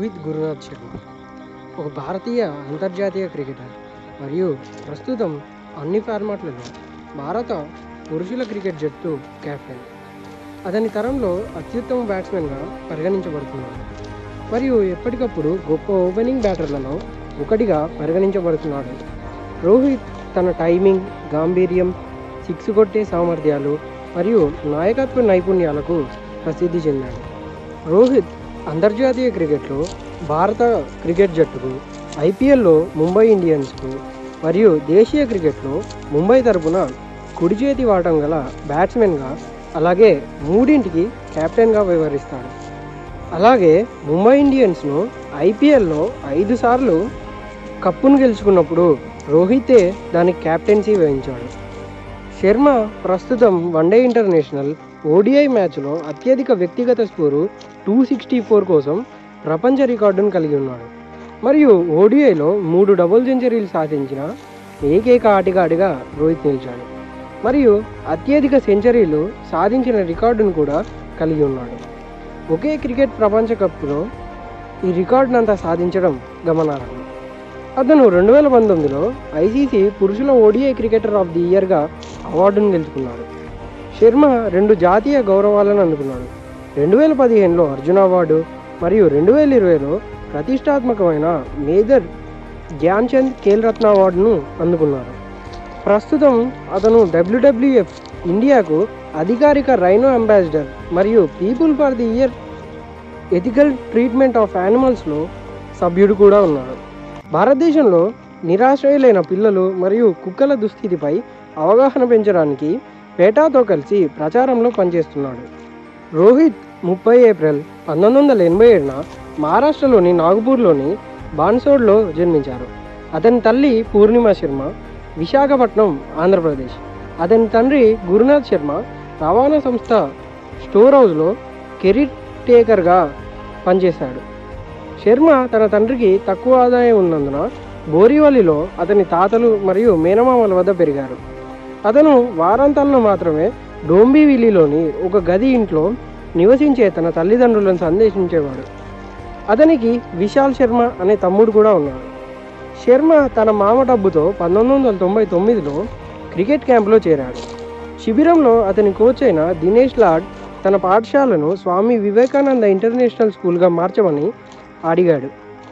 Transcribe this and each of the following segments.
రోహిత్ గురునాథ్ శర్మ ఒక భారతీయ అంతర్జాతీయ క్రికెటర్ మరియు ప్రస్తుతం అన్ని ఫార్మాట్లలో భారత పురుషుల క్రికెట్ జట్టు కెప్టెన్ అతని తరంలో అత్యుత్తమ బ్యాట్స్మెన్గా పరిగణించబడుతున్నాడు మరియు ఎప్పటికప్పుడు గొప్ప ఓపెనింగ్ బ్యాటర్లలో ఒకటిగా పరిగణించబడుతున్నాడు రోహిత్ తన టైమింగ్ గాంభీర్యం సిక్స్ కొట్టే సామర్థ్యాలు మరియు నాయకత్వ నైపుణ్యాలకు ప్రసిద్ధి చెందాడు రోహిత్ అంతర్జాతీయ క్రికెట్లో భారత క్రికెట్ జట్టుకు ఐపీఎల్లో ముంబై ఇండియన్స్కు మరియు దేశీయ క్రికెట్లో ముంబై తరపున కుడి చేతి వాటం గల బ్యాట్స్మెన్గా అలాగే మూడింటికి కెప్టెన్గా వ్యవహరిస్తాడు అలాగే ముంబై ఇండియన్స్ను ఐపీఎల్లో ఐదు సార్లు కప్పును గెలుచుకున్నప్పుడు రోహితే దానికి కెప్టెన్సీ వహించాడు శర్మ ప్రస్తుతం వన్డే ఇంటర్నేషనల్ ఓడిఐ మ్యాచ్లో అత్యధిక వ్యక్తిగత స్కోరు టూ సిక్స్టీ ఫోర్ కోసం ప్రపంచ రికార్డును కలిగి ఉన్నాడు మరియు ఓడిఐలో మూడు డబుల్ సెంచరీలు సాధించిన ఏకైక ఆటగాడిగా రోహిత్ నిలిచాడు మరియు అత్యధిక సెంచరీలు సాధించిన రికార్డును కూడా కలిగి ఉన్నాడు ఒకే క్రికెట్ ప్రపంచ కప్లో ఈ రికార్డునంతా సాధించడం గమనార్హం అతను రెండు వేల పంతొమ్మిదిలో ఐసీసీ పురుషుల ఓడిఐ క్రికెటర్ ఆఫ్ ది ఇయర్గా అవార్డును గెలుచుకున్నాడు శర్మ రెండు జాతీయ గౌరవాలను అందుకున్నాడు రెండు వేల పదిహేనులో అర్జున అవార్డు మరియు రెండు వేల ఇరవైలో ప్రతిష్టాత్మకమైన మేజర్ ధ్యాన్ చంద్ ఖేల్ రత్న అవార్డును అందుకున్నారు ప్రస్తుతం అతను డబ్ల్యూడబ్ల్యూఎఫ్ ఇండియాకు అధికారిక రైనో అంబాసిడర్ మరియు people for the year ethical treatment of యానిమల్స్లో సభ్యుడు కూడా ఉన్నాడు భారతదేశంలో నిరాశ్రయులైన పిల్లలు మరియు కుక్కల దుస్థితిపై అవగాహన పెంచడానికి పేటాతో కలిసి ప్రచారంలో పనిచేస్తున్నాడు రోహిత్ ముప్పై ఏప్రిల్ పంతొమ్మిది వందల ఎనభై ఏడున మహారాష్ట్రలోని నాగపూర్లోని బాన్సోడ్లో జన్మించారు అతని తల్లి పూర్ణిమ శర్మ విశాఖపట్నం ఆంధ్రప్రదేశ్ అతని తండ్రి గురునాథ్ శర్మ రవాణా సంస్థ స్టోర్ హౌస్లో కెరీర్ టేకర్గా పనిచేశాడు శర్మ తన తండ్రికి తక్కువ ఆదాయం ఉన్నందున బోరివలిలో అతని తాతలు మరియు మేనమామల వద్ద పెరిగారు అతను వారాంతాల్లో మాత్రమే డోంబివిలిలోని ఒక గది ఇంట్లో నివసించే తన తల్లిదండ్రులను సందేశించేవాడు అతనికి విశాల్ శర్మ అనే తమ్ముడు కూడా ఉన్నాడు శర్మ తన మామ డబ్బుతో పంతొమ్మిది వందల తొంభై తొమ్మిదిలో క్రికెట్ క్యాంపులో చేరాడు శిబిరంలో అతని కోచ్ అయిన దినేష్ లాడ్ తన పాఠశాలను స్వామి వివేకానంద ఇంటర్నేషనల్ స్కూల్గా మార్చమని అడిగాడు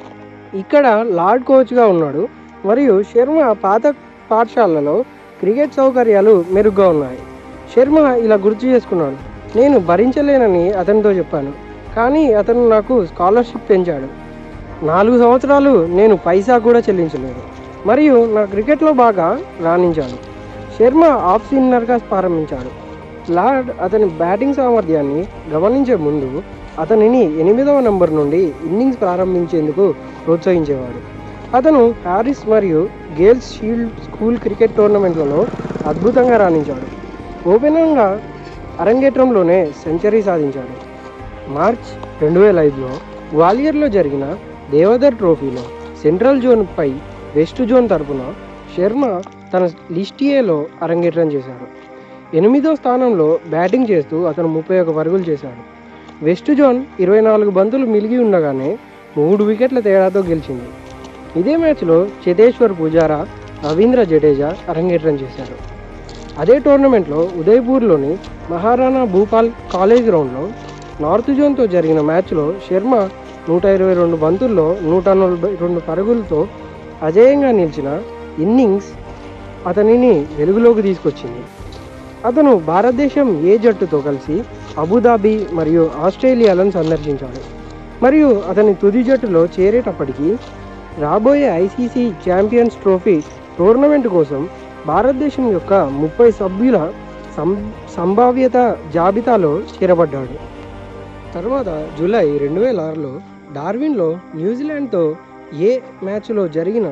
ఇక్కడ లార్డ్ కోచ్గా ఉన్నాడు మరియు శర్మ పాత పాఠశాలలో క్రికెట్ సౌకర్యాలు మెరుగ్గా ఉన్నాయి శర్మ ఇలా గుర్తు చేసుకున్నాడు నేను భరించలేనని అతనితో చెప్పాను కానీ అతను నాకు స్కాలర్షిప్ పెంచాడు నాలుగు సంవత్సరాలు నేను పైసా కూడా చెల్లించలేదు మరియు నా క్రికెట్లో బాగా రాణించాను శర్మ ఆఫ్ స్పిన్నర్గా ప్రారంభించాడు లార్డ్ అతని బ్యాటింగ్ సామర్థ్యాన్ని గమనించే ముందు అతనిని ఎనిమిదవ నంబర్ నుండి ఇన్నింగ్స్ ప్రారంభించేందుకు ప్రోత్సహించేవాడు అతను హ్యారిస్ మరియు గేల్స్ షీల్డ్ స్కూల్ క్రికెట్ టోర్నమెంట్లలో అద్భుతంగా రాణించాడు ఓపెనర్గా అరంగేట్రంలోనే సెంచరీ సాధించాడు మార్చ్ రెండు వేల ఐదులో గ్వాలియర్లో జరిగిన దేవదర్ ట్రోఫీలో సెంట్రల్ జోన్పై వెస్ట్ జోన్ తరపున శర్మ తన లిస్ట్ ఏలో అరంగేట్రం చేశాడు ఎనిమిదో స్థానంలో బ్యాటింగ్ చేస్తూ అతను ముప్పై ఒక పరుగులు చేశాడు వెస్ట్ జోన్ ఇరవై నాలుగు బంతులు మిలిగి ఉండగానే మూడు వికెట్ల తేడాతో గెలిచింది ఇదే మ్యాచ్లో చేతేశ్వర్ పూజారా రవీంద్ర జడేజా అరంగేట్రం చేశారు అదే టోర్నమెంట్లో ఉదయ్పూర్లోని మహారాణా భూపాల్ కాలేజ్ గ్రౌండ్లో నార్త్ జోన్తో జరిగిన మ్యాచ్లో శర్మ నూట ఇరవై రెండు బంతుల్లో నూట నలభై రెండు పరుగులతో అజేయంగా నిలిచిన ఇన్నింగ్స్ అతనిని వెలుగులోకి తీసుకొచ్చింది అతను భారతదేశం ఏ జట్టుతో కలిసి అబుదాబి మరియు ఆస్ట్రేలియాలను సందర్శించాడు మరియు అతని తుది జట్టులో చేరేటప్పటికి రాబోయే ఐసీసీ ఛాంపియన్స్ ట్రోఫీ టోర్నమెంట్ కోసం భారతదేశం యొక్క ముప్పై సభ్యుల సం సంభావ్యత జాబితాలో చేరబడ్డాడు తర్వాత జూలై రెండు వేల ఆరులో డార్విన్లో న్యూజిలాండ్తో ఏ మ్యాచ్లో జరిగిన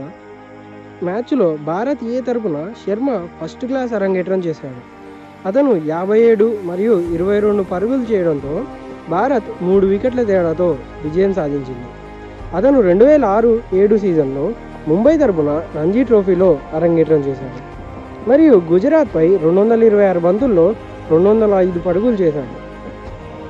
మ్యాచ్లో భారత్ ఏ తరపున శర్మ ఫస్ట్ క్లాస్ అరంగేట్రం చేశాడు అతను యాభై ఏడు మరియు ఇరవై రెండు పరుగులు చేయడంతో భారత్ మూడు వికెట్ల తేడాతో విజయం సాధించింది అతను రెండు వేల ఆరు ఏడు సీజన్లో ముంబై తరపున రంజీ ట్రోఫీలో అరంగేట్రం చేశాడు మరియు గుజరాత్పై రెండు వందల ఇరవై ఆరు బంతుల్లో రెండు వందల ఐదు పరుగులు చేశాడు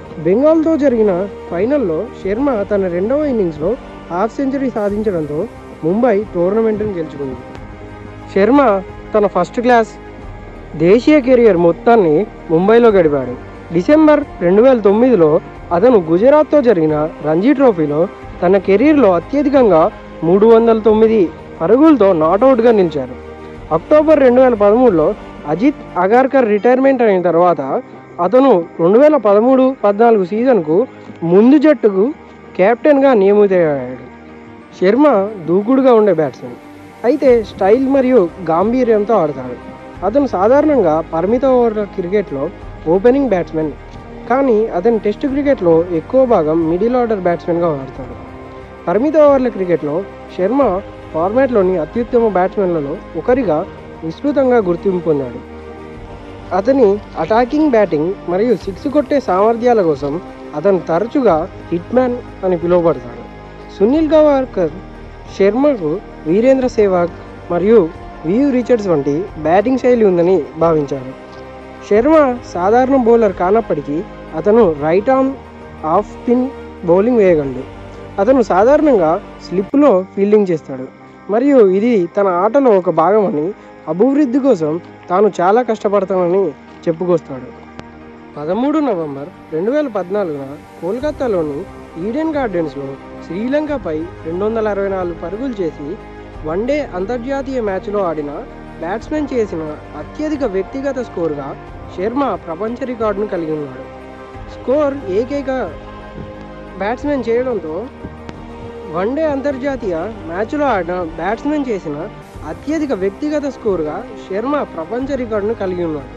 బెంగాల్తో జరిగిన ఫైనల్లో శర్మ తన రెండవ ఇన్నింగ్స్లో హాఫ్ సెంచరీ సాధించడంతో ముంబై టోర్నమెంట్ను గెలుచుకుంది శర్మ తన ఫస్ట్ క్లాస్ దేశీయ కెరియర్ మొత్తాన్ని ముంబైలో గడిపాడు డిసెంబర్ రెండు వేల తొమ్మిదిలో అతను గుజరాత్తో జరిగిన రంజీ ట్రోఫీలో తన కెరీర్లో అత్యధికంగా మూడు వందల తొమ్మిది పరుగులతో నాట్అవుట్గా నిలిచారు అక్టోబర్ రెండు వేల పదమూడులో అజిత్ అగార్కర్ రిటైర్మెంట్ అయిన తర్వాత అతను రెండు వేల పదమూడు పద్నాలుగు సీజన్కు ముందు జట్టుకు కెప్టెన్గా నియమితయ్యాడు శర్మ దూకుడుగా ఉండే బ్యాట్స్మెన్ అయితే స్టైల్ మరియు గాంభీర్యంతో ఆడతాడు అతను సాధారణంగా పరిమిత ఓవర్ల క్రికెట్లో ఓపెనింగ్ బ్యాట్స్మెన్ కానీ అతను టెస్ట్ క్రికెట్లో ఎక్కువ భాగం మిడిల్ ఆర్డర్ బ్యాట్స్మెన్గా ఆడతాడు పరిమిత ఓవర్ల క్రికెట్లో శర్మ ఫార్మాట్లోని అత్యుత్తమ బ్యాట్స్మెన్లలో ఒకరిగా విస్తృతంగా గుర్తింపు పొందాడు అతని అటాకింగ్ బ్యాటింగ్ మరియు సిక్స్ కొట్టే సామర్థ్యాల కోసం అతను తరచుగా హిట్ మ్యాన్ అని పిలువబడతాడు సునీల్ గవార్కర్ శర్మకు వీరేంద్ర సేవాగ్ మరియు వియు రిచర్డ్స్ వంటి బ్యాటింగ్ శైలి ఉందని భావించారు శర్మ సాధారణ బౌలర్ కానప్పటికీ అతను right arm off spin bowling వేయగలడు అతను సాధారణంగా స్లిప్లో ఫీల్డింగ్ చేస్తాడు మరియు ఇది తన ఆటలో ఒక భాగమని అభివృద్ధి కోసం తాను చాలా కష్టపడతానని చెప్పుకొస్తాడు పదమూడు నవంబర్ రెండు వేల పద్నాలుగున కోల్కతాలోని ఈడెన్ గార్డెన్స్లో శ్రీలంకపై రెండు వందల అరవై నాలుగు పరుగులు చేసి వన్డే అంతర్జాతీయ మ్యాచ్లో ఆడిన బ్యాట్స్మెన్ చేసిన అత్యధిక వ్యక్తిగత స్కోర్గా శర్మ ప్రపంచ రికార్డును కలిగి ఉన్నాడు స్కోర్ ఏకైక బ్యాట్స్మెన్ చేయడంతో వన్డే అంతర్జాతీయ మ్యాచ్లో ఆడిన బ్యాట్స్మెన్ చేసిన అత్యధిక వ్యక్తిగత స్కోర్గా శర్మ ప్రపంచ రికార్డును కలిగి ఉన్నాడు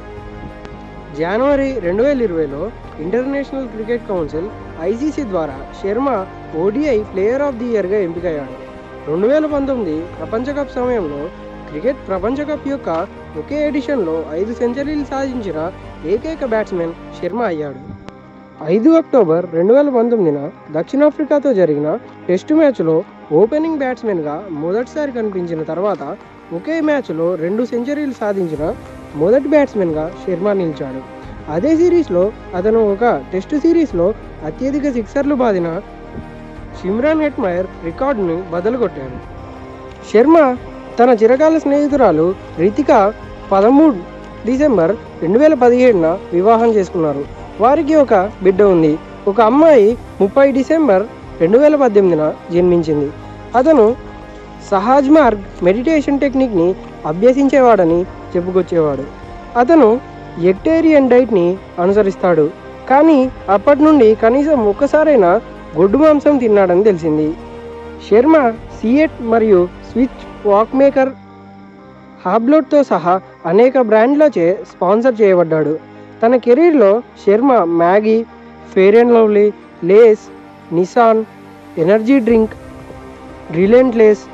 జనవరి రెండు వేల ఇరవైలో ఇంటర్నేషనల్ క్రికెట్ కౌన్సిల్ ఐసీసీ ద్వారా Sharma ODI player of the ఇయర్గా ఎంపికయ్యాడు రెండు వేల పంతొమ్మిది ప్రపంచ కప్ సమయంలో క్రికెట్ ప్రపంచ కప్ యొక్క ఒకే ఎడిషన్లో ఐదు సెంచరీలు సాధించిన ఏకైక బ్యాట్స్మెన్ శర్మ అయ్యాడు ఐదు అక్టోబర్ రెండు వేల పంతొమ్మిదిన దక్షిణాఫ్రికాతో జరిగిన టెస్టు మ్యాచ్లో ఓపెనింగ్ బ్యాట్స్మెన్గా మొదటిసారి కనిపించిన తర్వాత ఒకే మ్యాచ్లో రెండు సెంచరీలు సాధించిన మొదటి బ్యాట్స్మెన్గా శర్మ నిలిచాడు అదే సిరీస్లో అతను ఒక టెస్టు సిరీస్లో అత్యధిక సిక్సర్లు బాదిన షిమ్రాన్ హెట్మైర్ రికార్డుని బదలుకొట్టాడు శర్మ తన చిరకాల స్నేహితురాలు రితిక పదమూడు డిసెంబర్ రెండు వేల పదిహేడున వివాహం చేసుకున్నారు వారికి ఒక బిడ్డ ఉంది ఒక అమ్మాయి ముప్పై డిసెంబర్ రెండు వేల పద్దెనిమిదిన జన్మించింది అతను సహాజ్ మార్గ్ మెడిటేషన్ టెక్నిక్ని అభ్యసించేవాడని చెప్పుకొచ్చేవాడు అతను ఎక్టేరియన్ డైట్ని అనుసరిస్తాడు కానీ అప్పటి నుండి కనీసం ఒక్కసారైనా గొడ్డు మాంసం తిన్నాడని తెలిసింది శర్మ సిఎట్ మరియు స్విచ్ వాక్ మేకర్ హాబ్లోట్తో సహా అనేక బ్రాండ్లచే స్పాన్సర్ చేయబడ్డాడు తన కెరీర్లో Sharma Maggi Fair and Lovely Lays Nissan energy drink Relentless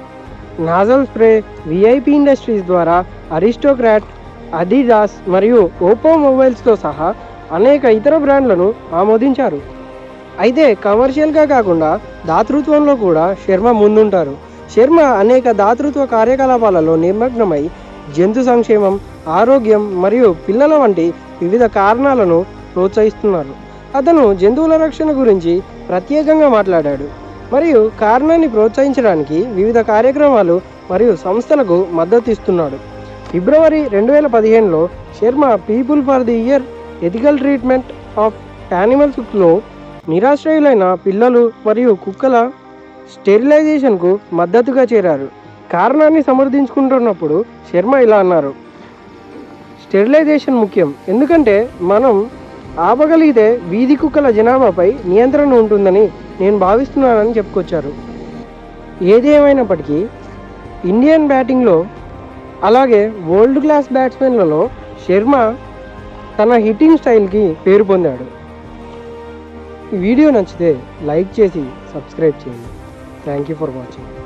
nasal spray VIP Industries ద్వారా అరిస్టోక్రాట్ అడిడాస్ మరియు ఓపో మొబైల్స్తో సహా అనేక ఇతర బ్రాండ్లను ఆమోదించారు అయితే కమర్షియల్గా కాకుండా దాతృత్వంలో కూడా శర్మ ముందుంటారు శర్మ అనేక దాతృత్వ కార్యకలాపాలలో నిమగ్నమై జంతు సంక్షేమం ఆరోగ్యం మరియు పిల్లల వంటి వివిధ కారణాలను ప్రోత్సహిస్తున్నారు అతను జంతువుల రక్షణ గురించి ప్రత్యేకంగా మాట్లాడాడు మరియు కారణాన్ని ప్రోత్సహించడానికి వివిధ కార్యక్రమాలు మరియు సంస్థలకు మద్దతు ఇస్తున్నాడు ఫిబ్రవరి రెండు వేల పదిహేనులో Sharma people for the year ethical treatment of యానిమల్స్లో నిరాశ్రయులైన పిల్లలు మరియు కుక్కల స్టెరిలైజేషన్కు మద్దతుగా చేరారు కారణాన్ని సమర్థించుకుంటున్నప్పుడు శర్మ ఇలా అన్నారు స్టెరిలైజేషన్ ముఖ్యం ఎందుకంటే మనం ఆపగలిగితే వీధి కుక్కల జనాభాపై నియంత్రణ ఉంటుందని నేను భావిస్తున్నానని చెప్పుకొచ్చారు ఏది ఏమైనప్పటికీ ఇండియన్ బ్యాటింగ్లో అలాగే వరల్డ్ క్లాస్ బ్యాట్స్మెన్లలో శర్మ తన హిట్టింగ్ స్టైల్కి పేరు పొందాడు ఈ వీడియో నచ్చితే లైక్ చేసి సబ్స్క్రైబ్ చేయండి థ్యాంక్ యూ ఫర్ వాచింగ్